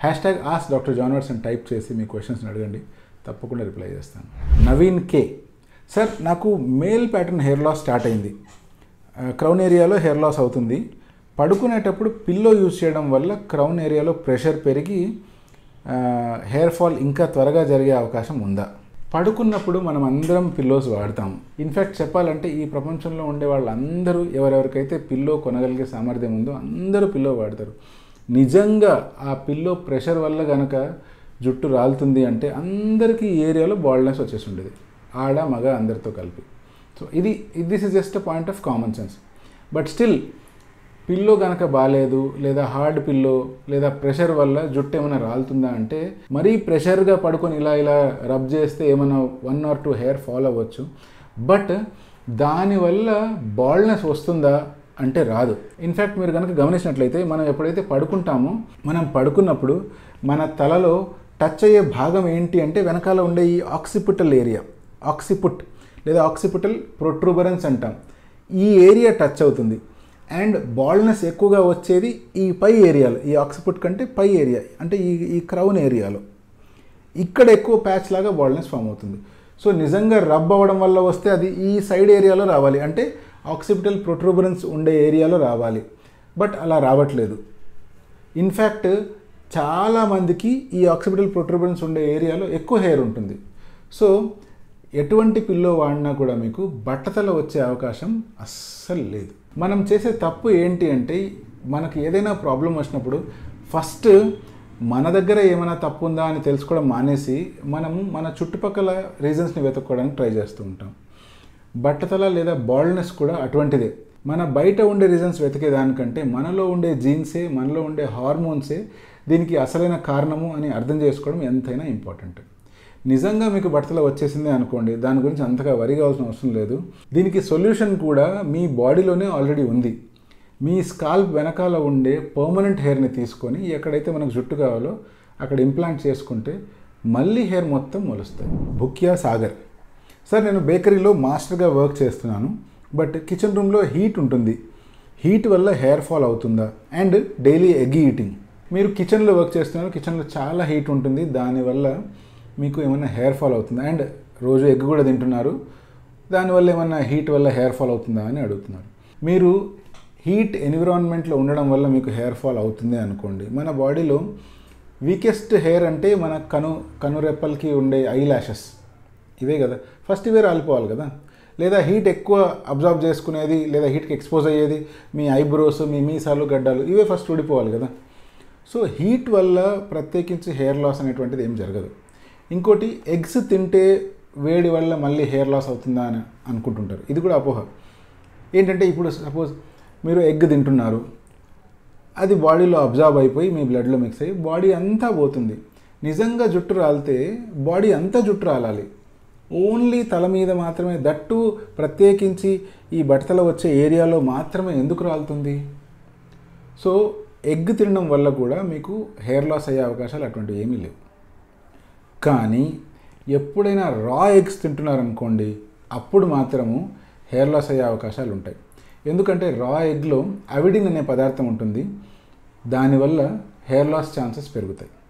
hash hashtag ask doctor జాన్వర్స్ అని type చేసి మీ క్వశ్చన్స్ని అడగండి తప్పకుండా రిప్లై చేస్తాను నవీన్ కే సార్ నాకు male pattern hair loss start అయింది క్రౌన్ ఏరియాలో హెయిర్ లాస్ అవుతుంది పడుకునేటప్పుడు పిల్లో యూజ్ చేయడం వల్ల క్రౌన్ ఏరియాలో ప్రెషర్ పెరిగి హెయిర్ ఫాల్ ఇంకా త్వరగా జరిగే అవకాశం ఉందా పడుకున్నప్పుడు మనం అందరం పిల్లోస్ వాడతాం ఇన్ఫ్యాక్ట్ చెప్పాలంటే ఈ ప్రపంచంలో ఉండే వాళ్ళందరూ ఎవరెవరికైతే పిల్లో కొనగలిగే సామర్థ్యం ఉందో అందరూ పిల్లో వాడతారు నిజంగా ఆ పిల్లో ప్రెషర్ వల్ల గనక జుట్టు రాలుతుంది అంటే అందరికీ ఈ ఏరియాలో బాల్డ్నెస్ వచ్చేసి ఉండేది ఆడ మగ అందరితో కలిపి సో ఇది this is just a point of common sense but still pillow కనుక బాగాలేదు లేదా హార్డ్ పిల్లో లేదా ప్రెషర్ వల్ల జుట్టు ఏమైనా రాలుతుందా అంటే మరీ ప్రెషర్గా పడుకొని ఇలా ఇలా రబ్ చేస్తే ఏమైనా one or two hair fall అవ్వచ్చు బట్ దానివల్ల బాల్డ్నెస్ వస్తుందా అంటే రాదు ఇన్ఫ్యాక్ట్ మీరు కనుక గమనించినట్లయితే మనం ఎప్పుడైతే పడుకుంటామో మనం పడుకున్నప్పుడు మన తలలో టచ్ అయ్యే భాగం ఏంటి అంటే వెనకాల ఉండే ఈ ఆక్సిపుటల్ ఏరియా ఆక్సిపుట్ లేదా ఆక్సిపుటల్ ప్రొట్రూబరెన్స్ అంటాం ఈ ఏరియా టచ్ అవుతుంది అండ్ బాల్డ్నెస్ ఎక్కువగా వచ్చేది ఈ పై ఏరియాలో ఈ ఆక్సిపుట్ కంటే పై ఏరియా అంటే ఈ ఈ క్రౌన్ ఏరియాలో ఇక్కడ ఎక్కువ ప్యాచ్ లాగా బాల్డ్నెస్ ఫామ్ అవుతుంది సో నిజంగా రబ్ అవ్వడం వల్ల వస్తే అది ఈ సైడ్ ఏరియాలో రావాలి అంటే ఆక్సిపిటల్ ప్రొట్రూబరెన్స్ ఉండే ఏరియాలో రావాలి బట్ అలా రావట్లేదు ఇన్ఫ్యాక్ట్ చాలామందికి ఈ ఆక్సిపిటల్ ప్రొట్రూబరెన్స్ ఉండే ఏరియాలో ఎక్కువ హెయిర్ ఉంటుంది సో ఎటువంటి పిల్లో వాడినా కూడా మీకు బట్టతల వచ్చే అవకాశం అస్సలు లేదు మనం చేసే తప్పు ఏంటి అంటే మనకి ఏదైనా ప్రాబ్లం వచ్చినప్పుడు ఫస్ట్ మన దగ్గర ఏమైనా తప్పు ఉందా అని తెలుసుకోవడం మానేసి మనము మన చుట్టుపక్కల రీజన్స్ని వెతుక్కోవడానికి ట్రై చేస్తూ ఉంటాం బట్టతల లేదా బాల్డ్నెస్ కూడా అటువంటిదే మన బయట ఉండే రీజన్స్ వెతికే దానికంటే మనలో ఉండే జీన్సే మనలో ఉండే హార్మోన్సే దీనికి అసలైన కారణము అని అర్థం చేసుకోవడం ఎంతైనా ఇంపార్టెంట్ నిజంగా మీకు బట్టలు వచ్చేసింది అనుకోండి దాని గురించి అంతగా వరి కావాల్సిన అవసరం లేదు దీనికి సొల్యూషన్ కూడా మీ బాడీలోనే ఆల్రెడీ ఉంది మీ స్కాల్ప్ వెనకాల ఉండే పర్మనెంట్ హెయిర్ని తీసుకొని ఎక్కడైతే మనకు జుట్టు కావాలో అక్కడ ఇంప్లాంట్ చేసుకుంటే మళ్ళీ హెయిర్ మొత్తం మొలుస్తాయి భుక్యా సాగర్ సార్ నేను బేకరీలో మాస్టర్గా వర్క్ చేస్తున్నాను బట్ కిచెన్ రూమ్లో హీట్ ఉంటుంది హీట్ వల్ల హెయిర్ ఫాల్ అవుతుందా అండ్ డైలీ ఎగ్ ఈటింగ్ మీరు కిచెన్లో వర్క్ చేస్తున్నారు కిచెన్లో చాలా హీట్ ఉంటుంది దానివల్ల మీకు ఏమైనా హెయిర్ ఫాల్ అవుతుందా అండ్ రోజు ఎగ్ కూడా తింటున్నారు దానివల్ల ఏమైనా హీట్ వల్ల హెయిర్ ఫాల్ అవుతుందా అని అడుగుతున్నారు మీరు హీట్ ఎన్విరాన్మెంట్లో ఉండడం వల్ల మీకు హెయిర్ ఫాల్ అవుతుంది అనుకోండి మన బాడీలో వీకెస్ట్ హెయిర్ అంటే మన కను కనురెప్పలకి ఉండే ఐ ల్యాషెస్ ఇవే కదా ఫస్ట్ ఇవే రాలిపోవాలి కదా లేదా హీట్ ఎక్కువ అబ్జర్వ్ చేసుకునేది లేదా హీట్కి ఎక్స్పోజ్ అయ్యేది మీ ఐబ్రోస్ మీ మీసాలు గడ్డాలు ఇవే ఫస్ట్ ఊడిపోవాలి కదా సో హీట్ వల్ల ప్రత్యేకించి హెయిర్ లాస్ అనేటువంటిది ఏం జరగదు ఇంకోటి ఎగ్స్ తింటే వేడి వల్ల మళ్ళీ హెయిర్ లాస్ అవుతుందా అని అనుకుంటుంటారు ఇది కూడా అపోహ ఏంటంటే ఇప్పుడు సపోజ్ మీరు ఎగ్ తింటున్నారు అది బాడీలో అబ్జార్బ్ అయిపోయి మీ బ్లడ్లో మిక్స్ అయ్యి బాడీ అంతా పోతుంది నిజంగా జుట్టు రాలితే బాడీ అంతా జుట్టు రాలాలి ఓన్లీ తల మీద మాత్రమే దట్టు ప్రత్యేకించి ఈ బట్టతల వచ్చే ఏరియాలో మాత్రమే ఎందుకు రాలుతుంది సో ఎగ్ తినడం వల్ల కూడా మీకు హెయిర్ లాస్ అయ్యే అవకాశాలు అటువంటివి ఏమీ లేవు కానీ ఎప్పుడైనా రా ఎగ్స్ తింటున్నారనుకోండి అప్పుడు మాత్రము హెయిర్ లాస్ అయ్యే అవకాశాలు ఉంటాయి ఎందుకంటే రా ఎగ్లో అవిడిన్ అనే పదార్థం ఉంటుంది దానివల్ల హెయిర్ లాస్ ఛాన్సెస్ పెరుగుతాయి